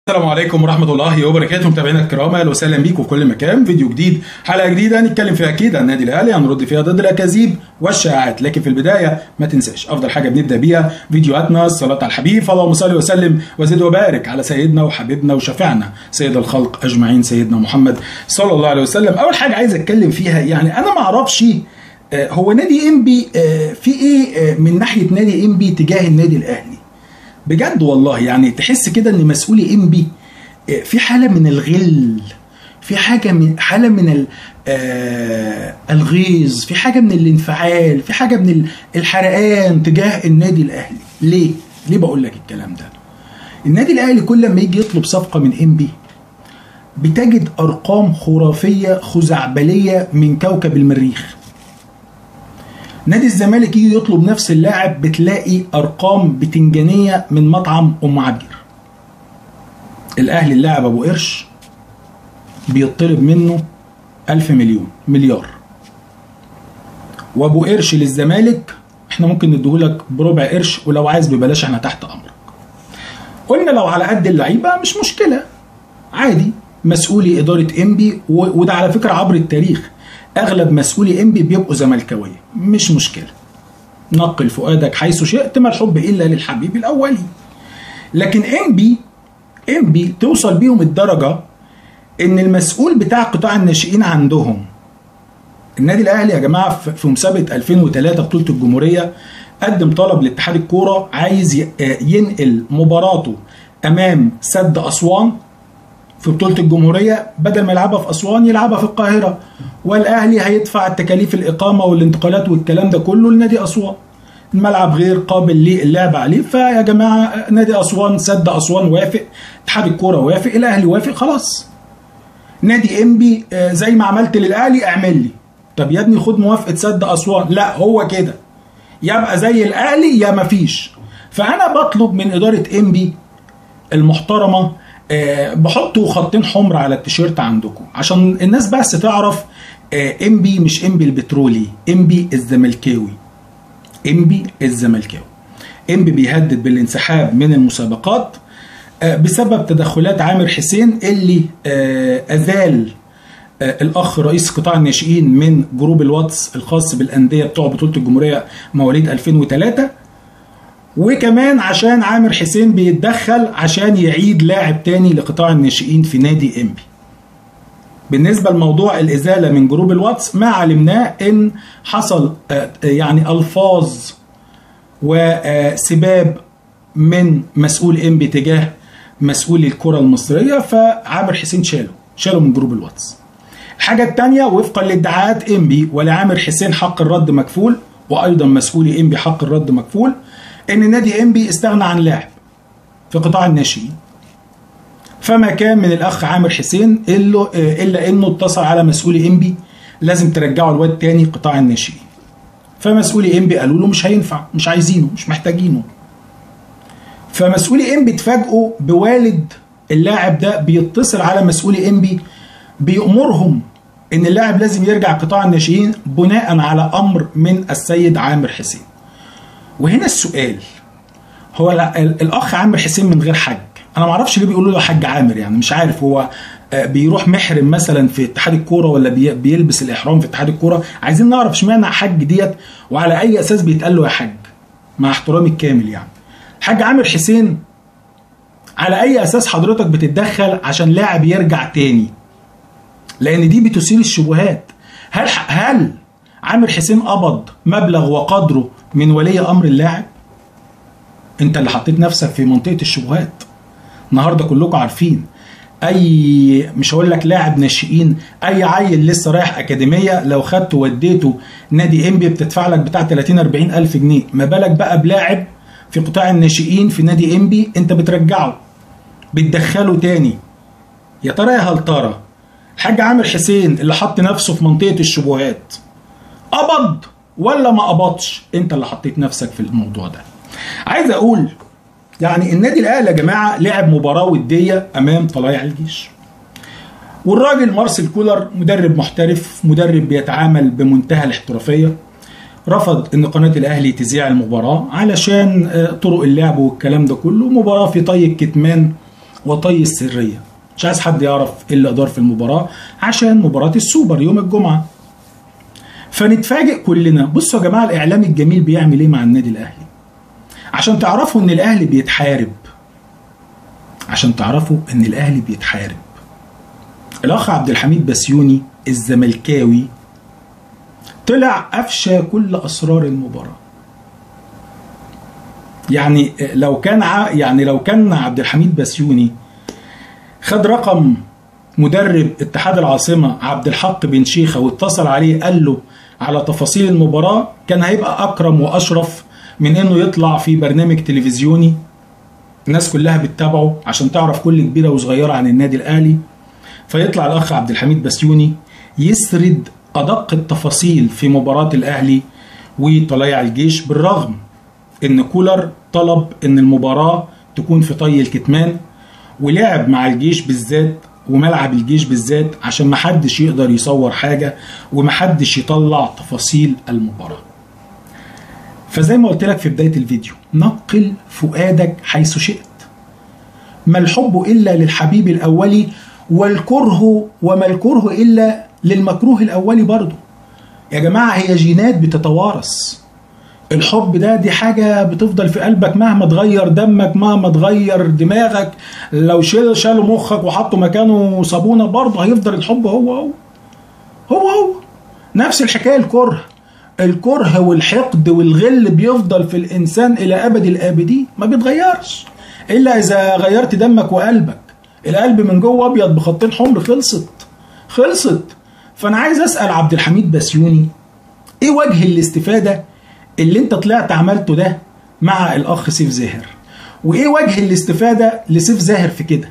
السلام عليكم ورحمة الله وبركاته متابعينا الكرام اهلا وسهلا بيكم في كل مكان فيديو جديد حلقة جديدة هنتكلم فيها اكيد عن النادي الاهلي هنرد فيها ضد الاكاذيب والشائعات لكن في البداية ما تنساش افضل حاجة بنبدا بيها فيديوهاتنا الصلاة على الحبيب اللهم صل وسلم وزد وبارك على سيدنا وحبيبنا وشفيعنا سيد الخلق اجمعين سيدنا محمد صلى الله عليه وسلم اول حاجة عايز اتكلم فيها يعني انا ما اعرفش آه، هو نادي انبي آه، في ايه آه، من ناحية نادي انبي تجاه النادي الاهلي بجد والله يعني تحس كده ان مسؤولي انبي آه، في حاله من الغل في حاجه من حاله من ال- آه، الغيظ في حاجه من الانفعال في حاجه من ال- الحرقان تجاه النادي الاهلي ليه ليه بقول لك الكلام ده النادي الاهلي كل ما يجي يطلب صفقه من انبي بتجد ارقام خرافيه خزعبليه من كوكب المريخ نادي الزمالك يجي يطلب نفس اللاعب بتلاقي ارقام بتنجانيه من مطعم ام عبير الاهلي اللاعب ابو قرش بيطلب منه ألف مليون مليار وابو قرش للزمالك احنا ممكن نديهولك بربع قرش ولو عايز ببلاش احنا تحت امرك قلنا لو على قد اللعيبه مش مشكله عادي مسؤولي اداره انبي و- وده على فكره عبر التاريخ اغلب مسؤولي انبي بيبقوا زملكاويه مش مشكله نقل فؤادك حيث شئت ما الحب الا للحبيب الاولي لكن انبي انبي توصل بيهم الدرجه ان المسؤول بتاع قطاع الناشئين عندهم النادي الاهلي يا جماعه في في مسابقه 2003 بطوله الجمهوريه قدم طلب لاتحاد الكوره عايز ي- آه، ينقل مباراته امام سد اسوان في بطوله الجمهوريه بدل ما يلعبها في اسوان يلعبها في القاهره والاهلي هيدفع تكاليف الاقامه والانتقالات والكلام ده كله لنادي اسوان الملعب غير قابل للعب عليه فيا جماعه نادي اسوان سد اسوان وافق اتحاد الكوره وافق الاهلي وافق خلاص نادي انبي آه، زي ما عملت للاهلي اعمل لي طب يا ابني خد موافقه سد اسوان لا هو كده يبقى زي الاهلي يا مفيش فانا بطلب من اداره انبي المحترمه آه، بحطوا خطين حمر على التيشيرت عندكم عشان الناس بس تعرف آه، انبي مش انبي البترولي انبي الزملكاوي انبي الزملكاوي انبي بيهدد بالانسحاب من المسابقات آه، بسبب تدخلات عامر حسين اللي آه، ازال آه، الاخ رئيس قطاع الناشئين من جروب الواتس الخاص بالانديه بتوع بطوله الجمهوريه مواليد 2003 وكمان عشان عامر حسين بيتدخل عشان يعيد لاعب تاني لقطاع الناشئين في نادي انبي بالنسبة لموضوع الإزالة من جروب الواتس ما علمناه إن حصل آه، يعني ألفاظ وسباب من مسؤول انبي تجاه مسؤول الكرة المصرية فعامر حسين شاله شاله من جروب الواتس الحاجة التانية وفقا لادعاءات انبي ولعامر حسين حق الرد مكفول وايضا مسؤولي انبي حق الرد مكفول ان نادي انبي استغنى عن لاعب في قطاع الناشئين فما كان من الاخ عامر حسين الا الا انه اتصل على مسؤولي انبي لازم ترجعوا الواد تاني قطاع الناشئين فمسؤولي انبي قالوا له مش هينفع مش عايزينه مش محتاجينه فمسؤولي انبي اتفاجئوا بوالد اللاعب ده بيتصل على مسؤولي انبي بيأمرهم ان اللاعب لازم يرجع قطاع الناشئين بناء على امر من السيد عامر حسين وهنا السؤال هو ال- ال- الاخ عامر حسين من غير حج انا ما اعرفش ليه بيقولوا له حج عامر يعني مش عارف هو آه، بيروح محرم مثلا في اتحاد الكوره ولا بي- بيلبس الاحرام في اتحاد الكوره عايزين نعرف اشمعنى حج ديت وعلى اي اساس بيتقال له يا حج مع احترامي الكامل يعني الحاج عامر حسين على اي اساس حضرتك بتتدخل عشان لاعب يرجع تاني لان دي بتثير الشبهات هل هل عامر حسين قبض مبلغ وقدره من ولي امر اللاعب انت اللي حطيت نفسك في منطقه الشبهات النهارده كلكم عارفين اي مش هقول لك لاعب ناشئين اي عيل لسه رايح اكاديميه لو خدته وديته نادي انبي بتدفع لك بتاع 30 40 الف جنيه ما بالك بقى بلاعب في قطاع الناشئين في نادي انبي انت بترجعه بتدخله تاني يا ترى يا هل ترى الحاج عامر حسين اللي حط نفسه في منطقه الشبهات قبض ولا ما قبضش انت اللي حطيت نفسك في الموضوع ده عايز اقول يعني النادي الاهلي يا جماعه لعب مباراه وديه امام طلائع الجيش والراجل مارسيل كولر مدرب محترف مدرب بيتعامل بمنتهى الاحترافيه رفض ان قناه الاهلي تذيع المباراه علشان آه، طرق اللعب والكلام ده كله مباراه في طي الكتمان وطي السريه مش عايز حد يعرف ايه اللي دار في المباراه عشان مباراه السوبر يوم الجمعه فنتفاجئ كلنا بصوا يا جماعه الاعلام الجميل بيعمل ايه مع النادي الاهلي عشان تعرفوا ان الاهلي بيتحارب عشان تعرفوا ان الاهلي بيتحارب الاخ عبد الحميد بسيوني الزملكاوي طلع افشى كل اسرار المباراه يعني لو كان ع... يعني لو كان عبد الحميد بسيوني خد رقم مدرب اتحاد العاصمه عبد الحق بن شيخه واتصل عليه قال له على تفاصيل المباراه كان هيبقى اكرم واشرف من انه يطلع في برنامج تلفزيوني الناس كلها بتتابعه عشان تعرف كل كبيره وصغيره عن النادي الاهلي فيطلع الاخ عبد الحميد بسيوني يسرد ادق التفاصيل في مباراه الاهلي وطلائع الجيش بالرغم ان كولر طلب ان المباراه تكون في طي الكتمان ولعب مع الجيش بالذات وملعب الجيش بالذات عشان محدش يقدر يصور حاجه ومحدش يطلع تفاصيل المباراه فزي ما قلت لك في بدايه الفيديو نقل فؤادك حيث شئت ما الحب الا للحبيب الاولي والكره وما الكره الا للمكروه الاولي برضه يا جماعه هي جينات بتتوارث الحب ده دي حاجة بتفضل في قلبك مهما تغير دمك مهما تغير دماغك لو شال شالوا مخك وحطوا مكانه صابونة برضه هيفضل الحب هو هو هو هو نفس الحكاية الكره الكره والحقد والغل بيفضل في الإنسان إلى أبد الآبدين ما بيتغيرش إلا إذا غيرت دمك وقلبك القلب من جوه أبيض بخطين حمر خلصت خلصت فأنا عايز أسأل عبد الحميد بسيوني إيه وجه الاستفادة اللي انت طلعت عملته ده مع الاخ سيف زاهر وايه وجه الاستفاده لسيف زاهر في كده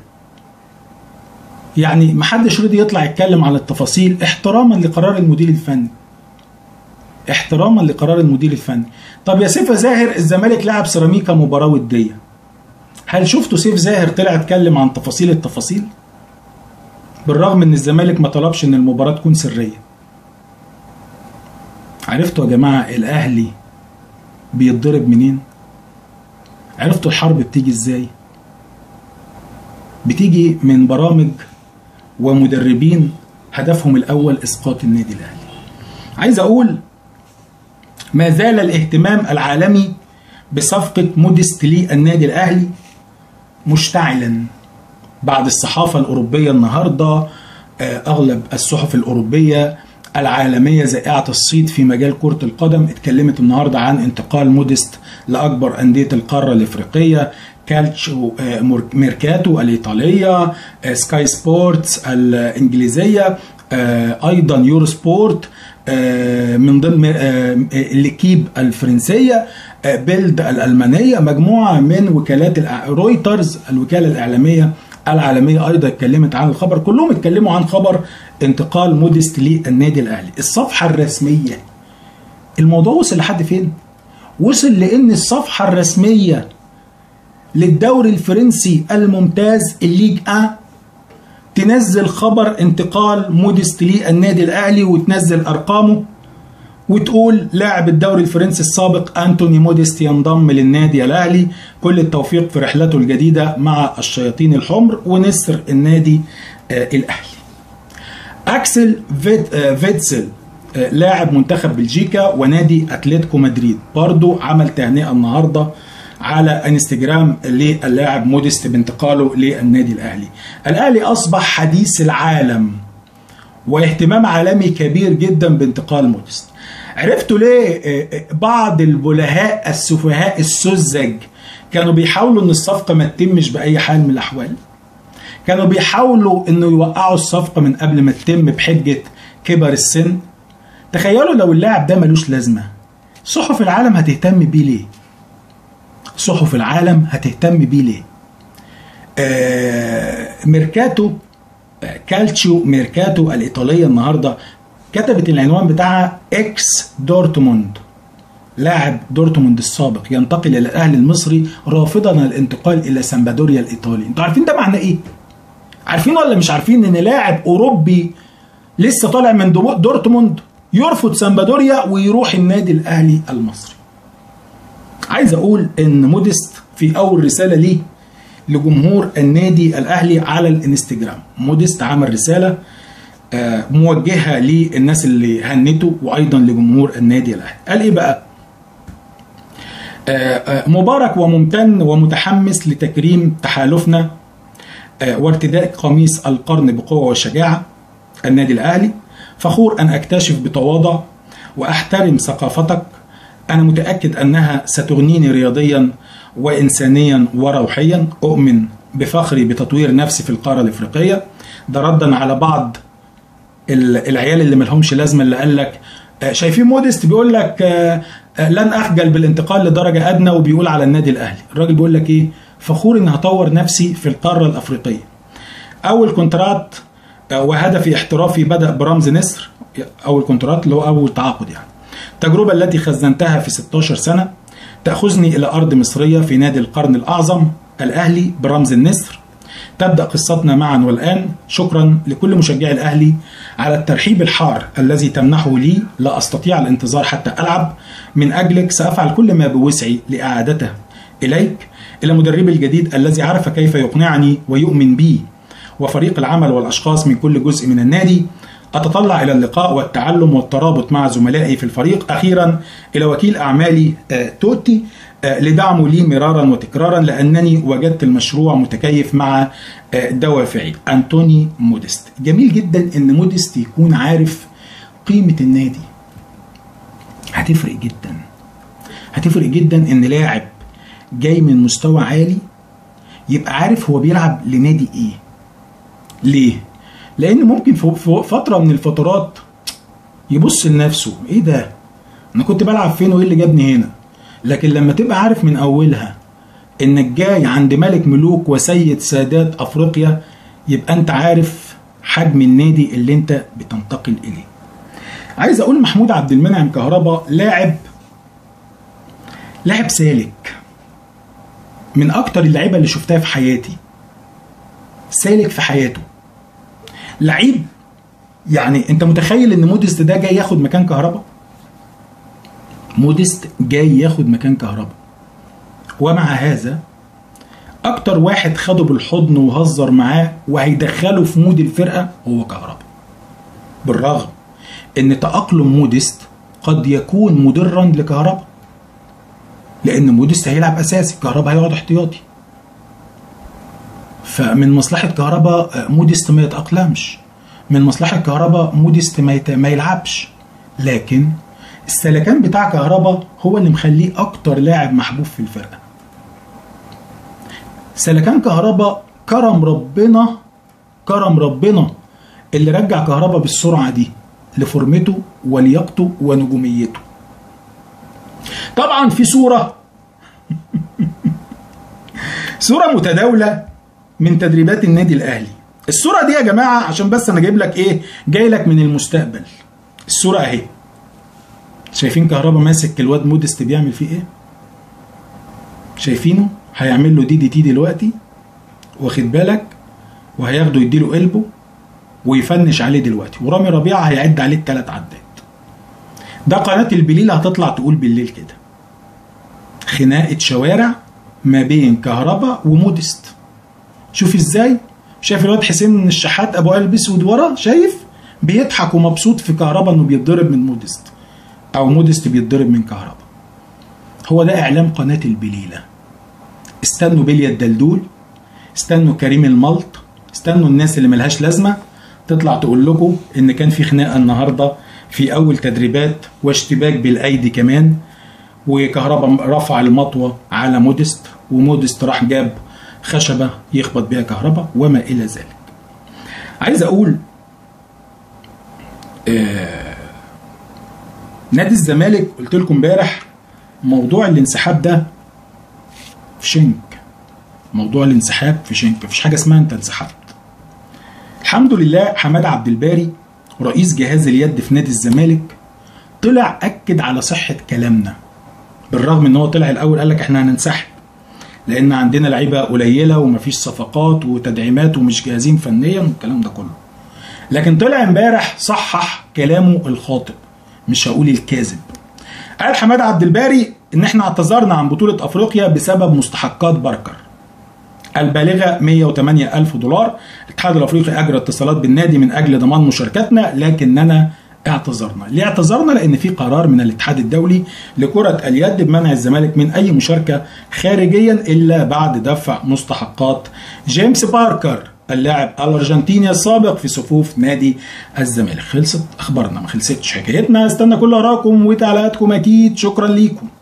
يعني محدش رضي يطلع يتكلم عن التفاصيل احتراما لقرار المدير الفني احتراما لقرار المدير الفني طب يا سيف زاهر الزمالك لعب سيراميكا مباراه وديه هل شفتوا سيف زاهر طلع اتكلم عن تفاصيل التفاصيل بالرغم ان الزمالك ما طلبش ان المباراه تكون سريه عرفتوا يا جماعه الاهلي بيتضرب منين عرفتوا الحرب بتيجي ازاي بتيجي من برامج ومدربين هدفهم الاول اسقاط النادي الاهلي عايز اقول ما زال الاهتمام العالمي بصفقة موديست للنادي الأهلي مشتعلا بعد الصحافة الأوروبية النهاردة أغلب الصحف الأوروبية العالميه ذائعه الصيت في مجال كره القدم اتكلمت النهارده عن انتقال موديست لاكبر انديه القاره الافريقيه كالتشو ميركاتو الايطاليه سكاي سبورتس الانجليزيه ايضا يورو سبورت من ضمن ليكيب الفرنسيه بيلد الالمانيه مجموعه من وكالات رويترز الوكاله الاعلاميه العالميه ايضا اتكلمت عن الخبر كلهم اتكلموا عن خبر انتقال موديست للنادي الاهلي الصفحه الرسميه الموضوع وصل لحد فين وصل لان الصفحه الرسميه للدوري الفرنسي الممتاز الليج ا تنزل خبر انتقال موديست للنادي الاهلي وتنزل ارقامه وتقول لاعب الدوري الفرنسي السابق انتوني موديست ينضم للنادي الاهلي كل التوفيق في رحلته الجديده مع الشياطين الحمر ونسر النادي آه الاهلي اكسل فيت آه فيتسل آه لاعب منتخب بلجيكا ونادي اتلتيكو مدريد برضو عمل تهنئه النهارده على انستجرام للاعب موديست بانتقاله للنادي الاهلي الاهلي اصبح حديث العالم واهتمام عالمي كبير جدا بانتقال موديست عرفتوا ليه بعض البلهاء السفهاء السذج كانوا بيحاولوا ان الصفقه ما تتمش باي حال من الاحوال كانوا بيحاولوا انه يوقعوا الصفقه من قبل ما تتم بحجه كبر السن تخيلوا لو اللاعب ده ملوش لازمه صحف العالم هتهتم بيه ليه صحف العالم هتهتم بيه ليه آه ميركاتو كالتشيو ميركاتو الايطاليه النهارده كتبت العنوان بتاعها اكس دورتموند لاعب دورتموند السابق ينتقل الى الاهلي المصري رافضا الانتقال الى سامبادوريا الايطالي انتوا عارفين ده معناه ايه عارفين ولا مش عارفين ان لاعب اوروبي لسه طالع من دورتموند يرفض سامبادوريا ويروح النادي الاهلي المصري عايز اقول ان موديست في اول رساله ليه لجمهور النادي الاهلي على الانستجرام موديست عمل رساله آه، موجهه للناس اللي هنته وايضا لجمهور النادي الاهلي قال ايه بقى آه، آه، مبارك وممتن ومتحمس لتكريم تحالفنا آه، وارتداء قميص القرن بقوه وشجاعه النادي الاهلي فخور ان اكتشف بتواضع واحترم ثقافتك انا متاكد انها ستغنيني رياضيا وانسانيا وروحيا اؤمن بفخري بتطوير نفسي في القاره الافريقيه ده ردا على بعض ال- العيال اللي ملهمش لازمه اللي قال لك آه، شايفين موديست بيقول لك آه، آه، لن اخجل بالانتقال لدرجه ادنى وبيقول على النادي الاهلي الراجل بيقول لك ايه فخور اني هطور نفسي في القاره الافريقيه اول كونترات آه، وهدفي احترافي بدا برمز نسر اول كونترات اللي هو اول تعاقد يعني التجربه التي خزنتها في 16 سنه تاخذني الى ارض مصريه في نادي القرن الاعظم الاهلي برمز النسر تبدا قصتنا معا والان شكرا لكل مشجعي الاهلي على الترحيب الحار الذي تمنحه لي لا استطيع الانتظار حتى العب من اجلك سافعل كل ما بوسعي لاعادته اليك الى مدربي الجديد الذي عرف كيف يقنعني ويؤمن بي وفريق العمل والاشخاص من كل جزء من النادي اتطلع الى اللقاء والتعلم والترابط مع زملائي في الفريق اخيرا الى وكيل اعمالي آه، توتي آه، لدعمه لي مرارا وتكرارا لانني وجدت المشروع متكيف مع آه، دوافعي انتوني موديست جميل جدا ان موديست يكون عارف قيمه النادي هتفرق جدا هتفرق جدا ان لاعب جاي من مستوى عالي يبقى عارف هو بيلعب لنادي ايه ليه لان ممكن في في فتره من الفترات يبص لنفسه ايه ده انا كنت بلعب فين وايه اللي جابني هنا لكن لما تبقى عارف من اولها انك جاي عند ملك ملوك وسيد سادات افريقيا يبقى انت عارف حجم النادي اللي انت بتنتقل اليه عايز اقول محمود عبد المنعم كهربا لاعب لاعب سالك من اكتر اللعيبه اللي شفتها في حياتي سالك في حياته لعيب يعني انت متخيل ان موديست ده جاي ياخد مكان كهربا موديست جاي ياخد مكان كهربا ومع هذا اكتر واحد خده بالحضن وهزر معاه وهيدخله في مود الفرقه هو كهربا بالرغم ان تاقلم موديست قد يكون مضرا لكهربا لان موديست هيلعب اساسي كهربا هيقعد احتياطي فمن مصلحه كهربا موديست ما يتاقلمش من مصلحه كهربا موديست ما, يت... ما يلعبش لكن السلكان بتاع كهربا هو اللي مخليه اكتر لاعب محبوب في الفرقه سلكان كهربا كرم ربنا كرم ربنا اللي رجع كهربا بالسرعه دي لفورمته ولياقته ونجوميته طبعا في صوره صوره متداوله من تدريبات النادي الاهلي الصوره دي يا جماعه عشان بس انا جايب لك ايه جاي لك من المستقبل الصوره اهي شايفين كهربا ماسك الواد مودست بيعمل فيه ايه شايفينه هيعمل له دي دي تي دلوقتي واخد بالك وهياخده يديله قلبه ويفنش عليه دلوقتي ورامي ربيعه هيعد عليه الثلاث عدات ده قناه البليل هتطلع تقول بالليل كده خناقه شوارع ما بين كهربا ومودست شوف ازاي شايف الواد حسين من الشحات ابو قلب اسود ورا شايف بيضحك ومبسوط في كهربا انه بيتضرب من مودست او مودست بيتضرب من كهربا هو ده اعلام قناه البليله استنوا بليا الدلدول استنوا كريم الملط استنوا الناس اللي ملهاش لازمه تطلع تقول لكم ان كان في خناقه النهارده في اول تدريبات واشتباك بالايدي كمان وكهربا رفع المطوه على مودست ومودست راح جاب خشبه يخبط بيها كهربا وما الى ذلك عايز اقول آه نادي الزمالك قلت لكم امبارح موضوع الانسحاب ده في شنك موضوع الانسحاب في شنك مفيش حاجه اسمها انت انسحبت الحمد لله حماد عبد الباري رئيس جهاز اليد في نادي الزمالك طلع اكد على صحه كلامنا بالرغم ان هو طلع الاول قال لك احنا هننسحب لان عندنا لعيبه قليله ومفيش صفقات وتدعيمات ومش جاهزين فنيا والكلام ده كله لكن طلع امبارح صحح كلامه الخاطئ مش هقول الكاذب قال حماد عبد الباري ان احنا اعتذرنا عن بطوله افريقيا بسبب مستحقات بركر البالغة 108 ألف دولار الاتحاد الأفريقي أجرى اتصالات بالنادي من أجل ضمان مشاركتنا لكننا اعتذرنا ليه اعتذرنا لأن في قرار من الاتحاد الدولي لكرة اليد بمنع الزمالك من أي مشاركة خارجيا إلا بعد دفع مستحقات جيمس باركر اللاعب الارجنتيني السابق في صفوف نادي الزمالك خلصت اخبارنا ما خلصتش حكايتنا استنى كل ارائكم وتعليقاتكم اكيد شكرا ليكم